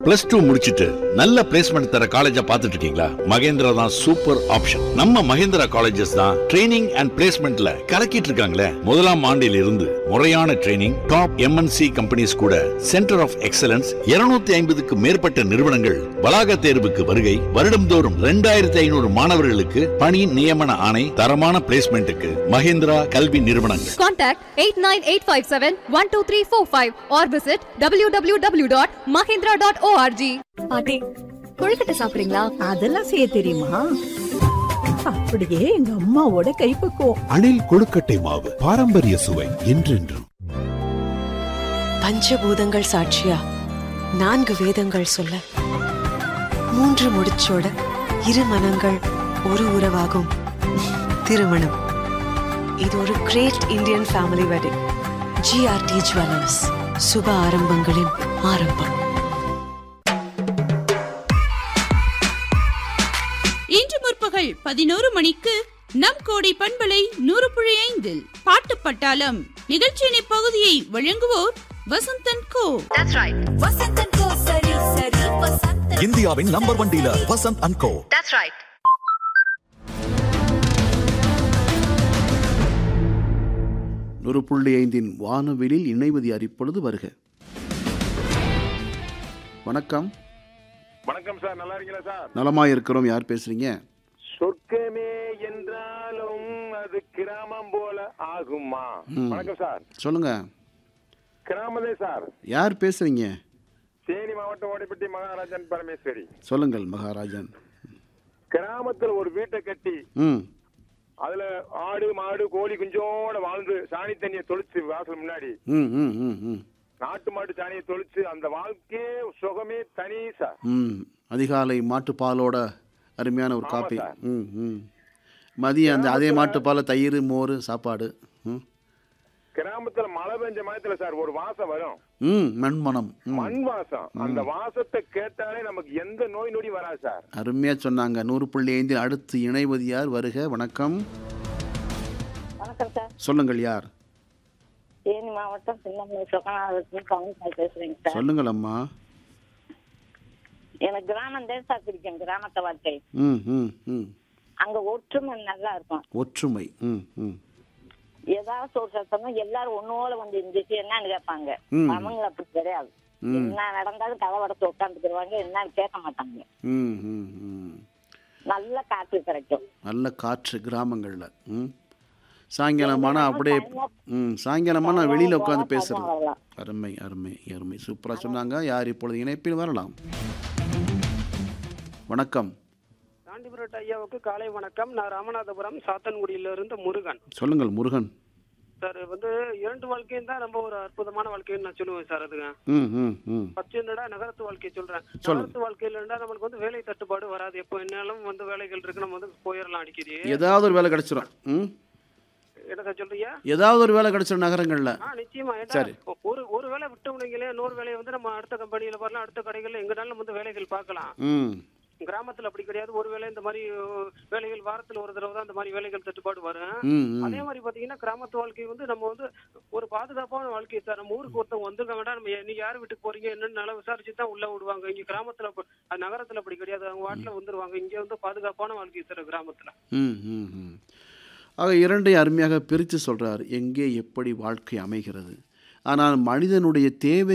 Plus two முடிச்சிட்டு நல்ல placement தர காலேஜா பார்த்துட்டு இருக்கீங்களா மகேந்திரா தான் சூப்பர் ஆப்ஷன் நம்ம மகேந்திரா காலேஜஸ் தான் ட்ரைனிங் அண்ட் பிளேஸ்மெண்ட்ல கலக்கிட்டு இருக்காங்களே முதலாம் ஆண்டில் இருந்து முறையான ட்ரைனிங் டாப் எம்என்சி கம்பெனிஸ் கூட சென்டர் ஆஃப் எக்ஸலன்ஸ் 250 ஐம்பதுக்கு மேற்பட்ட நிறுவனங்கள் வளாக தேர்வுக்கு வருகை வருடம்தோறும் ரெண்டாயிரத்தி ஐநூறு மாணவர்களுக்கு பணி நியமன ஆணை தரமான பிளேஸ்மெண்ட்டுக்கு மகேந்திரா கல்வி நிறுவனங்கள் Contact 89857-12345 or visit www.mahindra.org. பாட்டி கொழுக்கட்டை சாப்பிடுறீங்களா அதெல்லாம் செய்ய தெரியுமா அப்படியே எங்க அம்மாவோட கைப்பக்குவம் அணில் கொழுக்கட்டை மாவு பாரம்பரிய சுவை என்றென்றும் பஞ்சபூதங்கள் சாட்சியா நான்கு வேதங்கள் சொல்ல மூன்று முடிச்சோட இரு மனங்கள் ஒரு உறவாகும் திருமணம் இது ஒரு great Indian family wedding GRT jewellers சுப ஆரம்பங்களின் ஆரம்பம் இன்று முற்பகல் பதினோரு மணிக்கு நம் கோடை பண்பலை நூறு புள்ளி ஐந்தில் பாட்டு பட்டாளம் நிகழ்ச்சியின் இப்பகுதியை வழங்குவோர் வசந்தன் கோ இந்தியாவின் number one dealer Vasanth and co நூறு புள்ளி ஐந்தின் வானவெளியில் இணைவது அறிப்பொழுது வருக வணக்கம் வணக்கம் சார் நல்லா இருக்கீங்களா சார் நலமா இருக்கிறோம் யார் பேசுறீங்க சொர்க்கமே என்றாலும் அது கிராமம் போல ஆகுமா ம். வணக்கம் சார் சொல்லுங்க கிராமமே சார் யார் பேசுறீங்க தேனி மாவட்டம் ஓடிப்பட்டி மகாராஜன் பரமேஸ்வரி சொல்லுங்கள் மகாராஜன் கிராமத்துல ஒரு வீட்டை கட்டி ம் அதுல ஆடு மாடு கோழி குஞ்சோட வாழ்ந்து சாணி தண்ணியை தொளிச்சு வாசல் முன்னாடி ம் ம் ம் ம் நாட்டு மாட்டு சாணியை தொளிச்சு அந்த வாழ்க்கையே சுகமே தனி சார் ம் அதிகாலை மாட்டுப்பாலோட அருமையான ஒரு ஆமா காப்பி சார். ம் ம் மதியம் அந்த அதே மாட்டுப்பாலை தயிர் மோர் சாப்பாடு ம் கிராமத்துல மழை பெஞ்ச மயத்துல சார் ஒரு வாசம் வரும் ம் மண்மனம் ம் மண் வாசம் அந்த வாசத்தை கேட்டாலே நமக்கு எந்த நோய் நொடி வராது சார் அருமையா சொன்னாங்க நூறு புள்ளி ஐந்தில் அடுத்து இணைவது யார் வருக வணக்கம் வணக்கம் சார் சொல்லுங்கள் யார் தேனி மாவட்டம் சின்னமலை சொக்கநாதத்துல கவுன்சிலர் பேசுறேங்க சார் சொல்லுங்கள் அம்மா எனக்கு கிராமம் தான் சார் பிடிக்கும் கிராமத்தை வாழ்க்கை ம் ம் ம் அங்க ஒற்றுமை நல்லா இருக்கும் ஒற்றுமை ம் ம் ஏதாவது ஒரு சத்தம்னா எல்லாரும் ஒன்னோட வந்து இருந்துச்சு என்னன்னு கேட்பாங்க ம். அவங்க அப்படி கிடையாது ம். என்ன நடந்தாலும் கதை வடத்து உட்காந்துக்கிடுவாங்க என்னன்னு கேட்க மாட்டாங்க ம் ம் ம் நல்ல காற்று கிடைக்கும் நல்ல காற்று கிராமங்களில் ம் சாயங்காலமானா அப்படியே ம் சாயங்காலமானா வெளியில் உட்காந்து பேசுறது வரலாம். அருமை அருமை அருமை சூப்பராக சொன்னாங்க யார் இப்பொழுது இணைப்பில் வரலாம் வணக்கம் காண்டிபுரட் ஐயாவுக்கு காலை வணக்கம் நான் ராமநாதபுரம் சாத்தன்குடியிலிருந்து முருகன் சொல்லுங்கள் முருகன் சார் வந்து இரண்டு வாழ்க்கையும் தான் ரொம்ப ஒரு அற்புதமான வாழ்க்கைன்னு நான் சொல்லுவேன் சார் அதுங்க ம் ம் ம் ஃபர்ஸ்ட் என்னடா நகரத்து வாழ்க்கையை சொல்றேன் சொல்லுங்க. நகரத்து வாழ்க்கையில இருந்தா நம்மளுக்கு வந்து வேலை தட்டுப்பாடு வராது எப்போ என்னாலும் வந்து வேலைகள் இருக்கு நம்ம வந்து போயிடலாம் அடிக்கடி ஏதாவது ஒரு வேலை கிடைச்சிரும் ம் என்ன சார் சொல்றீங்க ஏதாவது ஒரு வேலை கிடைச்சிரும் நகரங்களில் ஆ நிச்சயமா ஏன்னா சரி. ஒரு ஒரு வேலை விட்டோம்னீங்களே இன்னொரு வேலையை வந்து நம்ம அடுத்த கம்பெனியில வரலாம் அடுத்த கடைகள்ல எங்கனாலும் நம்ம வந்து வேலைகள் பார்க்கலாம் ம் கிராமத்துல அப்படி கிடையாது ஒரு வேளை இந்த மாதிரி அஹ், வேலைகள் வாரத்துல ஒரு தடவை தான் இந்த மாதிரி வேலைகள் தட்டுப்பாடு வரும் ம், ம். அதே மாதிரி பாத்தீங்கன்னா கிராமத்து வாழ்க்கை வந்து நம்ம வந்து ஒரு பாதுகாப்பான வாழ்க்கை சார் நம்ம ஊருக்கு ஒருத்தவங்க வந்திருக்காங்கடா நம்ம நீ யார் வீட்டுக்கு போறீங்க என்னன்னு நல்லா விசாரிச்சு தான் உள்ள விடுவாங்க இங்க கிராமத்துல அப்ப- அஹ், நகரத்துல அப்படி கிடையாது அவங்க வாட்டில வந்துருவாங்க இங்க வந்து பாதுகாப்பான வாழ்க்கை சார் கிராமத்துல ம் ம் ம் ஆக இரண்டையும் அருமையாக பிரித்து சொல்றார் எங்கே எப்படி வாழ்க்கை அமைகிறது ஆனால் மனிதனுடைய தேவை